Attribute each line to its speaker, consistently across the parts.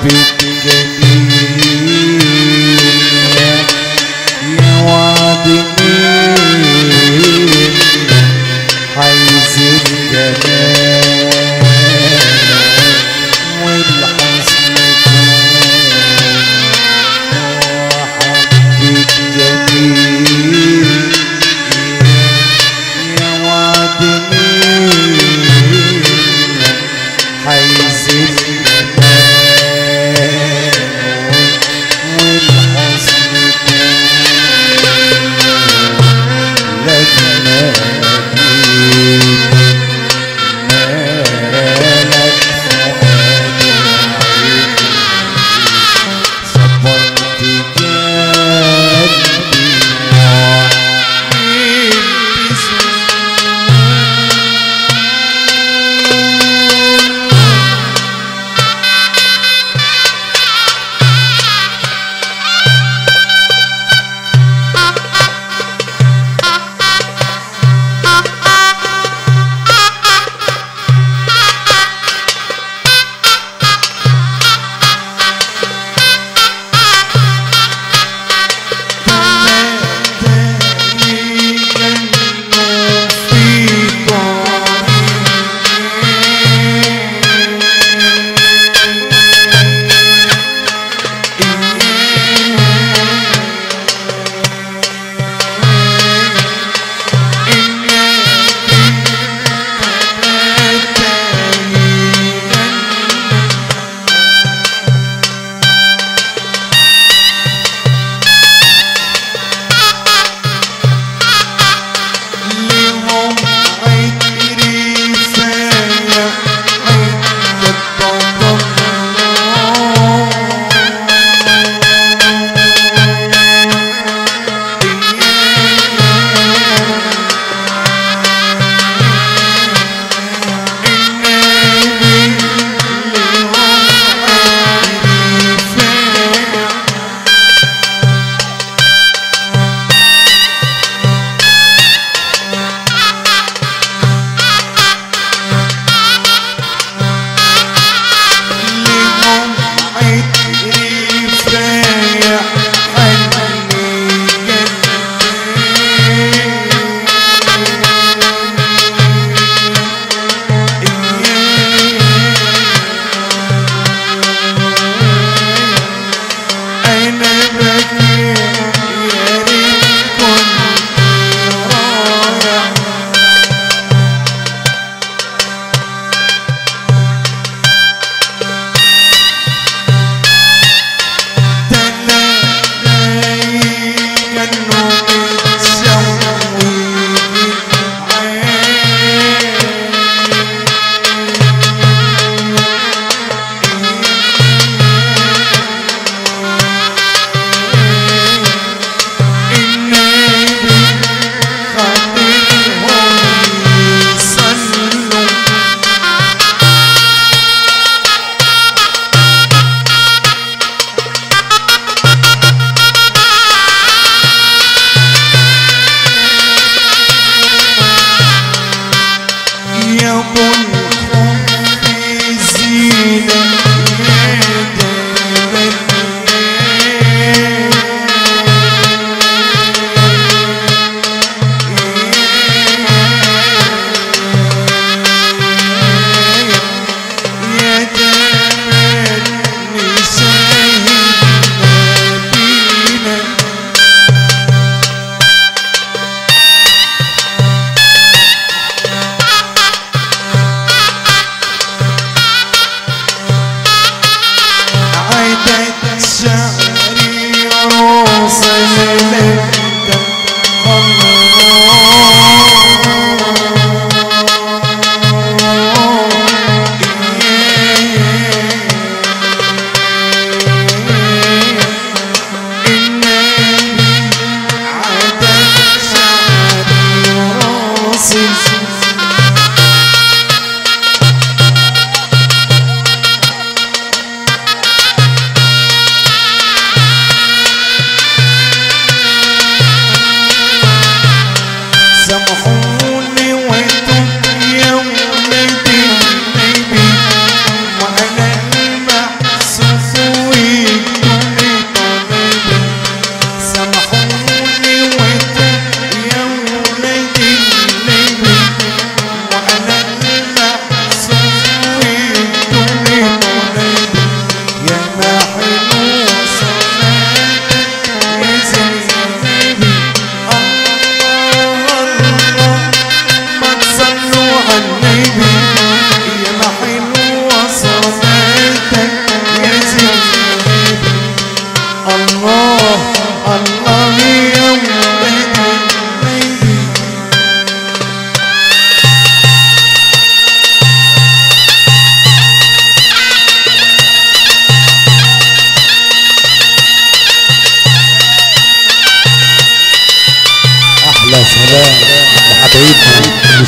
Speaker 1: حبك جميل يا وعد مين عايز الجمال والحسن وحبك جميل يا وعد مين عايز الجمال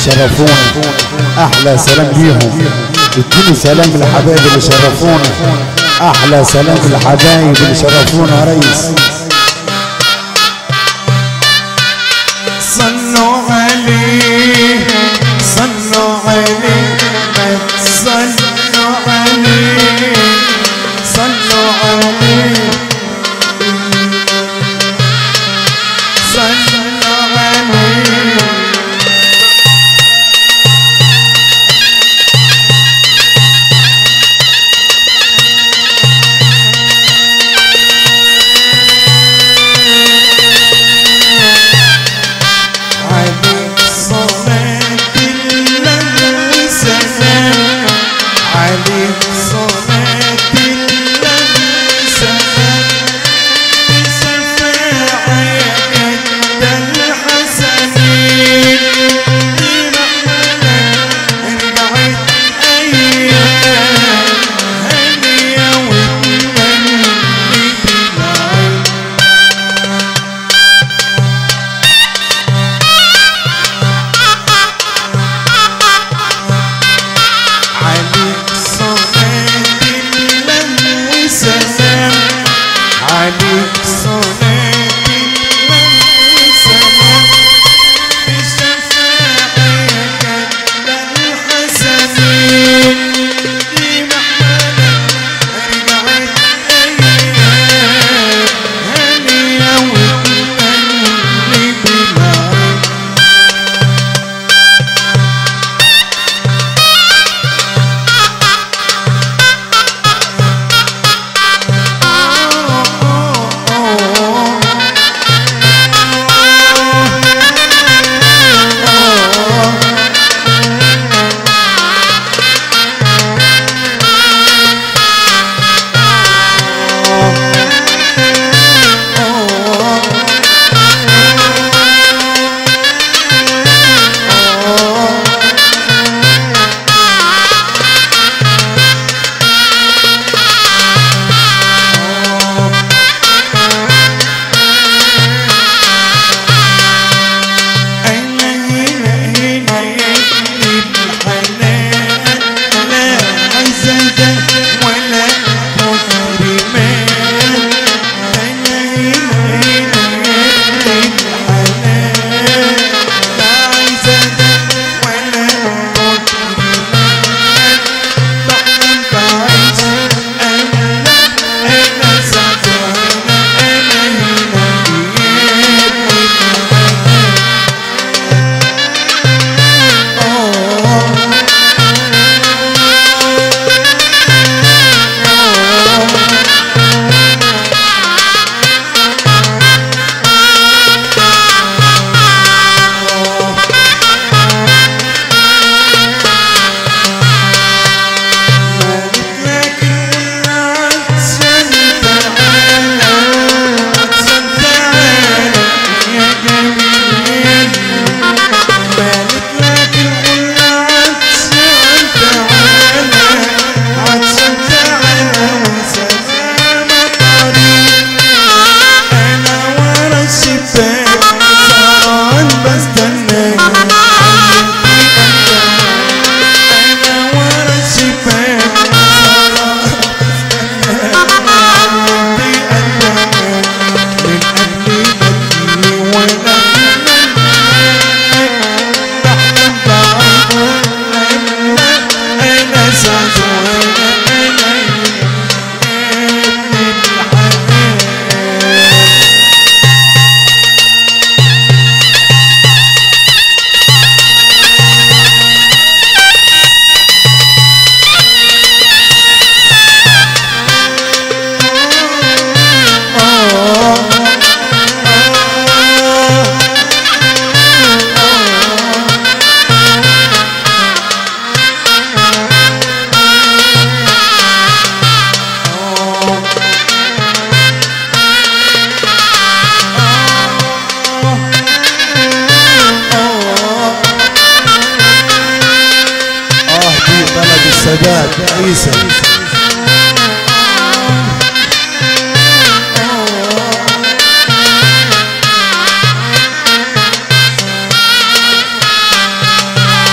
Speaker 1: شرفونا احلى سلام ليهم اديني سلام للحبايب اللي شرفونا احلى سلام للحبايب اللي شرفونا يا ريس
Speaker 2: صلوا عليه صلوا عليه ما صلوا عليه صلوا عليه صلوا عليه عليك صلاة الله وسلام عليك صلاة الله وسلام بشفاعة يا جد الحسنين برحمتك رجعت أيام هنية وتمني بالعين عليك صلاة الله وسلام عليك صلاة الله وسلام بشفاعة يا جد الحسنين لمحمدك رجعت أيام هنية وتمني بالعين أنا هنا هنا يكتب الحنان لا عزة ولا مكرمان أنا هنا هنا يكتب الحنان لا عزة ولا مكرمان بحلم بعيش أنا أنا سعد وأنا أنا هنا يكتب الحنان مالك لكن قلنا عطشان تعالى عطشان تعالى وسلام طريق انا ورا الشباك سهران بستناك انا ورا الشباك سهران بستناك من قبل ما تجيني ولا بحلم بعيد انا سعد وانا انا ابن الحنان
Speaker 1: اه دي بلد السادات عيسى
Speaker 2: Oh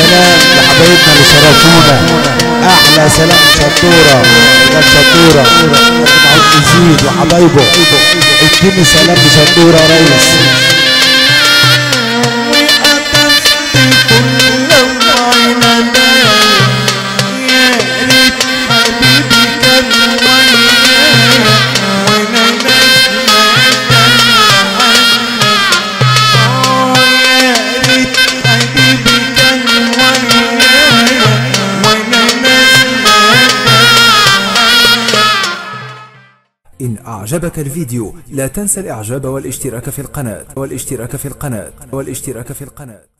Speaker 1: سلام لحبايبنا اللي شرفونا احلى سلام شطوره رجال شطوره معود يزيد وحبايبه اديني سلام لشطوره يا ريس
Speaker 2: وقطفت كل العنبة يا ريت حبيبي كان ويايا وانا نازلة اه يا ريت حبيبي كان ويايا وانا نازلة
Speaker 3: إن أعجبك الفيديو لا تنسى الإعجاب والاشتراك في القناة والاشتراك في القناة والاشتراك في القناة